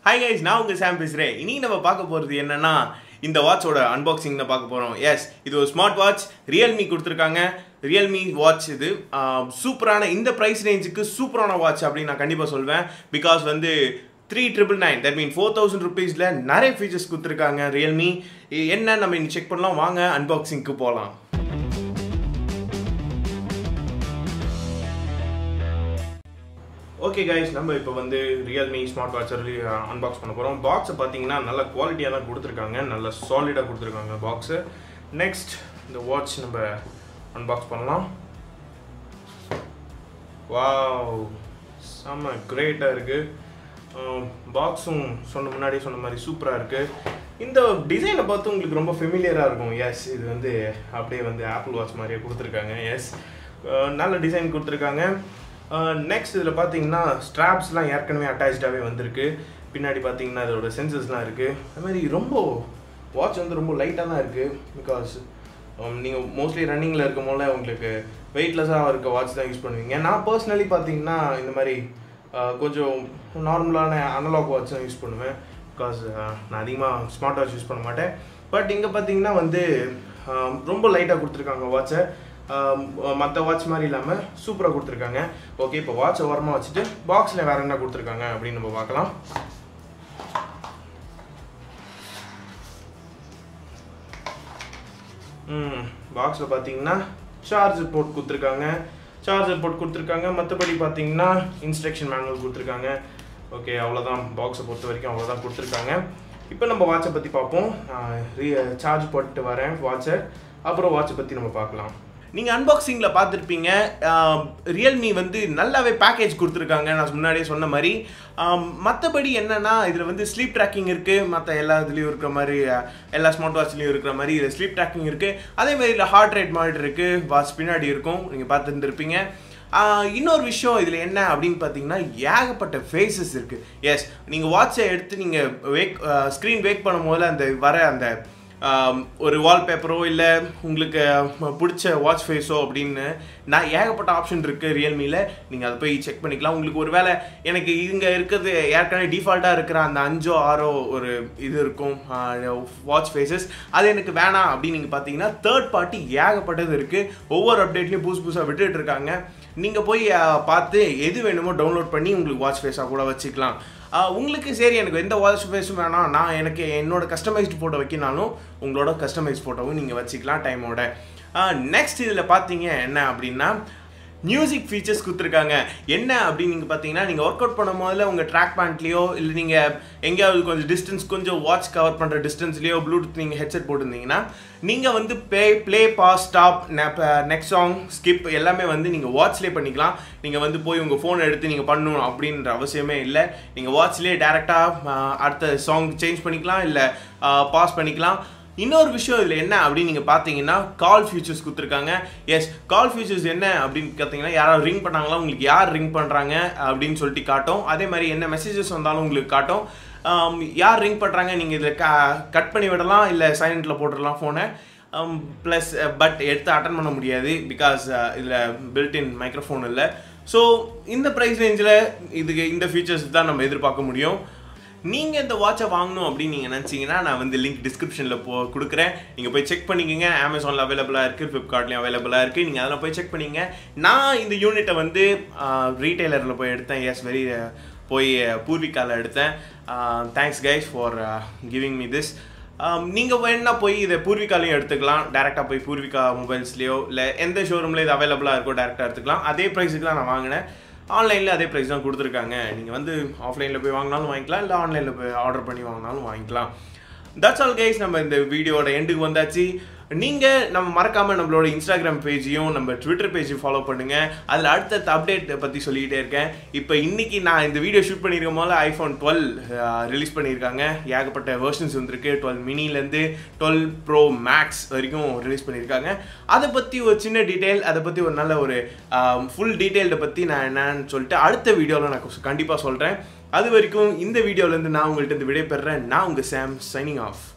hi guys நான் உங்கள் சாம் பேசுகிறேன் இனி நம்ம பார்க்க போகிறது என்னன்னா இந்த வாட்சோட அன்பாக்சிங் தான் பார்க்க போகிறோம் எஸ் இது ஒரு ஸ்மார்ட் வாட்ச் ரியல்மி கொடுத்துருக்காங்க ரியல்மி வாட்ச் இது சூப்பரான இந்த ப்ரைஸ் ரேஞ்சுக்கு சூப்பரான வாட்ச் அப்படின்னு நான் கண்டிப்பாக சொல்வேன் பிகாஸ் வந்து three triple nine that mean four thousand ருபீஸில் நிறைய ஃபீச்சர்ஸ் கொடுத்துருக்காங்க ரியல்மி என்ன நம்ம இன்னைக்கு செக் பண்ணலாம் வாங்க அன்பாக்சிங்க்கு போகலாம் ஓகே கைஸ் நம்ம இப்போ வந்து ரியல்மி ஸ்மார்ட் வாட்ச் அன்பாக்ஸ் பண்ண போகிறோம் பாக்ஸை பார்த்தீங்கன்னா நல்ல குவாலிட்டியாக தான் கொடுத்துருக்காங்க நல்ல சாலிடாக கொடுத்துருக்காங்க பாக்ஸு நெக்ஸ்ட் இந்த வாட்ச் நம்ம அன்பாக்ஸ் பண்ணலாம் வாவ் செம்ம கிரேட்டாக இருக்குது பாக்ஸும் சொன்ன முன்னாடி சொன்ன மாதிரி சூப்பராக இருக்குது இந்த டிசைனை பார்த்து உங்களுக்கு ரொம்ப ஃபெமிலியராக இருக்கும் எஸ் இது வந்து அப்படியே வந்து ஆப்பிள் வாட்ச் மாதிரியே கொடுத்துருக்காங்க எஸ் நல்ல டிசைன் கொடுத்துருக்காங்க நெக்ஸ்ட் இதில் பார்த்தீங்கன்னா ஸ்ட்ராப்ஸ்லாம் ஏற்கனவே அட்டாச்சாகவே வந்திருக்கு பின்னாடி பார்த்தீங்கன்னா இதோட சென்சஸ்லாம் இருக்குது அது மாதிரி ரொம்ப வாட்ச் வந்து ரொம்ப லைட்டாக தான் இருக்குது பிகாஸ் நீங்கள் மோஸ்ட்லி ரன்னிங்கில் இருக்கும் போல உங்களுக்கு வெயிட்லெஸ்ஸாக இருக்க வாட்ச் தான் யூஸ் பண்ணுவீங்க நான் பர்சனலி பார்த்தீங்கன்னா இந்த மாதிரி கொஞ்சம் நார்மலான அனலாக் வாட்ச் தான் யூஸ் பண்ணுவேன் பிகாஸ் நான் அதிகமாக ஸ்மார்ட் வாட்ச் யூஸ் பண்ண மாட்டேன் பட் இங்கே பார்த்தீங்கன்னா வந்து ரொம்ப லைட்டாக கொடுத்துருக்காங்க வாட்சை மற்ற வாட்ச் மாதிரி இல்லாமல் சூப்பராக கொடுத்துருக்காங்க ஓகே இப்போ வாட்சை ஓரமாக வச்சுட்டு பாக்ஸில் வேறு என்ன கொடுத்துருக்காங்க அப்படின்னு நம்ம பார்க்கலாம் ம் பாக்ஸில் பார்த்தீங்கன்னா சார்ஜர் போர்ட் கொடுத்துருக்காங்க சார்ஜர் போர்ட் கொடுத்துருக்காங்க மற்றபடி பார்த்தீங்கன்னா இன்ஸ்ட்ரக்ஷன் மேனுவல் கொடுத்துருக்காங்க ஓகே அவ்வளோதான் பாக்ஸை பொறுத்த வரைக்கும் அவ்வளோதான் கொடுத்துருக்காங்க இப்போ நம்ம வாட்சை பற்றி பார்ப்போம் சார்ஜ் போட்டு வரேன் வாட்சை அப்புறம் வாட்சை பற்றி நம்ம பார்க்கலாம் நீங்கள் அன்பாக்சிங்கில் பார்த்துருப்பீங்க ரியல்மி வந்து நல்லாவே பேக்கேஜ் கொடுத்துருக்காங்க நான் முன்னாடியே சொன்ன மாதிரி மற்றபடி என்னென்னா இதில் வந்து ஸ்லீப் ட்ராக்கிங் இருக்குது மற்ற எல்லா இதுலேயும் இருக்கிற மாதிரி எல்லா ஸ்மார்ட் வாட்ச்லேயும் இருக்கிற மாதிரி இதில் ஸ்லீப் ட்ராக்கிங் இருக்குது அதே மாதிரி இதில் ஹார்ட் ரேட் மானிட்டர் இருக்குது வாட்ச் பின்னாடி இருக்கும் நீங்கள் பார்த்துருந்துருப்பீங்க இன்னொரு விஷயம் இதில் என்ன அப்படின்னு பார்த்தீங்கன்னா ஏகப்பட்ட ஃபேஸஸ் இருக்குது எஸ் நீங்கள் வாட்சை எடுத்து நீங்கள் வேக் ஸ்க்ரீன் வேக் பண்ணும் போதில் அந்த வர அந்த ஒரு வால்பேப்பரோ இல்லை உங்களுக்கு பிடிச்ச வாட்ச் ஃபேஸோ அப்படின்னு நான் ஏகப்பட்ட ஆப்ஷன் இருக்குது ரியல்மியில் நீங்கள் அதை போய் செக் பண்ணிக்கலாம் உங்களுக்கு ஒரு வேளை எனக்கு இங்கே இருக்கிறது ஏற்கனவே டிஃபால்ட்டாக இருக்கிற அந்த அஞ்சோ ஆறோ ஒரு இது இருக்கும் வாட்ச் ஃபேஸஸ் அது எனக்கு வேணாம் அப்படின்னு நீங்கள் பார்த்தீங்கன்னா தேர்ட் பார்ட்டி ஏகப்பட்டது இருக்குது ஒவ்வொரு அப்டேட்லேயும் புதுசு புதுசாக விட்டுட்டு இருக்காங்க நீங்கள் போய் பார்த்து எது வேணுமோ டவுன்லோட் பண்ணி உங்களுக்கு வாட்ச் ஃபேஸாக கூட வச்சுக்கலாம் உங்களுக்கு சரி எனக்கு எந்த வாட்ச் ஃபேஸும் வேணாம் நான் எனக்கு என்னோட கஸ்டமைஸ்டு ஃபோட்டோ வைக்கினாலும் உங்களோட கஸ்டமைஸ் ஃபோட்டோவும் நீங்கள் வச்சுக்கலாம் டைமோட நெக்ஸ்ட் இதில் பார்த்தீங்க என்ன அப்படின்னா மியூசிக் ஃபீச்சர்ஸ் கொடுத்துருக்காங்க என்ன அப்படின்னு நீங்கள் பார்த்தீங்கன்னா நீங்கள் ஒர்க் அவுட் பண்ணும் போதில் உங்கள் ட்ராக் பேண்ட்லேயோ இல்லை நீங்கள் எங்கேயாவது கொஞ்சம் டிஸ்டன்ஸ் கொஞ்சம் வாட்ச் கவர் பண்ணுற டிஸ்டன்ஸ்லேயோ ப்ளூடூத் நீங்கள் ஹெட்செட் போட்டிருந்தீங்கன்னா நீங்கள் வந்து play play pause stop next song skip எல்லாமே வந்து நீங்கள் வாட்ச்லேயே பண்ணிக்கலாம் நீங்கள் வந்து போய் உங்கள் ஃபோன் எடுத்து நீங்கள் பண்ணணும் அப்படின்ற அவசியமே இல்லை நீங்கள் வாட்ச்லேயே டேரெக்டாக அடுத்த சாங் சேஞ்ச் பண்ணிக்கலாம் இல்லை பாஸ் பண்ணிக்கலாம் இன்னொரு விஷயம் இதில் என்ன அப்படின்னு நீங்கள் பார்த்தீங்கன்னா கால் ஃபியூச்சர்ஸ் கொடுத்துருக்காங்க எஸ் கால் ஃபியூச்சர்ஸ் என்ன அப்படின்னு பார்த்தீங்கன்னா யாராவது ரிங் பண்ணாங்களா உங்களுக்கு யார் ரிங் பண்ணுறாங்க அப்படின்னு சொல்லிட்டு காட்டும் அதே மாதிரி என்ன மெசேஜஸ் வந்தாலும் உங்களுக்கு காட்டும் யார் ரிங் பண்ணுறாங்க நீங்கள் இதில் க கட் பண்ணி விடலாம் இல்லை சைலண்ட்டில் போட்டுடலாம் ஃபோனை ப்ளஸ் பட் எடுத்து அட்டன் பண்ண முடியாது பிகாஸ் இதில் பில்டின் மைக்ரோஃபோன் இல்லை ஸோ இந்த ப்ரைஸ் ரேஞ்சில் இதுக்கு இந்த ஃபீச்சர்ஸ் தான் நம்ம எதிர்பார்க்க முடியும் நீங்கள் இந்த வாட்சை வாங்கணும் அப்படின்னு நீங்கள் நினச்சிங்கன்னா நான் வந்து லிங்க் டிஸ்கிரிப்ஷனில் போ கொடுக்குறேன் நீங்கள் போய் செக் பண்ணிக்கோங்க அமேசானில் அவைலபிளாக இருக்குது ஃப்ளிப்கார்ட்லேயும் அவைலபிளாக இருக்குது நீங்கள் அதில் போய் செக் பண்ணிங்க நான் இந்த யூனிட்டை வந்து ரீட்டைலரில் போய் எடுத்தேன் எஸ் வெரி போய் பூர்விகாவில் எடுத்தேன் thanks guys for giving me this நீங்கள் வேணா போய் இதை பூர்விகாலையும் எடுத்துக்கலாம் டேரெக்டாக போய் பூர்விகா மொபைல்ஸ்லேயோ இல்லை எந்த ஷோரூமில் இது அவைலபிளாக இருக்கோ டேரெக்டாக எடுத்துக்கலாம் அதே ப்ரைஸுக்கு தான் நான் வாங்கினேன் ஆன்லைனில் அதே ப்ரைஸ் தான் கொடுத்துருக்காங்க நீங்கள் வந்து ஆஃப்லைனில் போய் வாங்கினாலும் வாங்கிக்கலாம் இல்லை ஆன்லைனில் போய் ஆர்டர் பண்ணி வாங்கினாலும் வாங்கிக்கலாம் தட்ஸ் ஆல் கைஸ் நம்ம இந்த வீடியோட எண்டுக்கு வந்தாச்சு நீங்கள் நம்ம மறக்காமல் நம்மளோட இன்ஸ்டாகிராம் பேஜையும் நம்ம ட்விட்டர் பேஜையும் ஃபாலோ பண்ணுங்கள் அதில் அடுத்தடுத்த அப்டேட் பற்றி சொல்லிக்கிட்டே இருக்கேன் இப்போ இன்றைக்கி நான் இந்த வீடியோ ஷூட் பண்ணியிருக்கும் போது ஐஃபோன் டுவெல் ரிலீஸ் பண்ணியிருக்காங்க ஏகப்பட்ட வெர்ஷன்ஸ் வந்திருக்கு டுவெல் மினிலேருந்து டுவெல் ப்ரோ மேக்ஸ் வரைக்கும் ரிலீஸ் பண்ணியிருக்காங்க அதை பற்றி ஒரு சின்ன டீட்டெயில் அதை பற்றி ஒரு நல்ல ஒரு ஃபுல் டீட்டெயில்டை பற்றி நான் என்னன்னு சொல்லிட்டு அடுத்த வீடியோவில் நான் கண்டிப்பாக சொல்கிறேன் அது வரைக்கும் இந்த வீடியோலேருந்து நான் உங்கள்கிட்ட விடைபெறேன் நான் உங்கள் சாம் சைனிங் ஆஃப்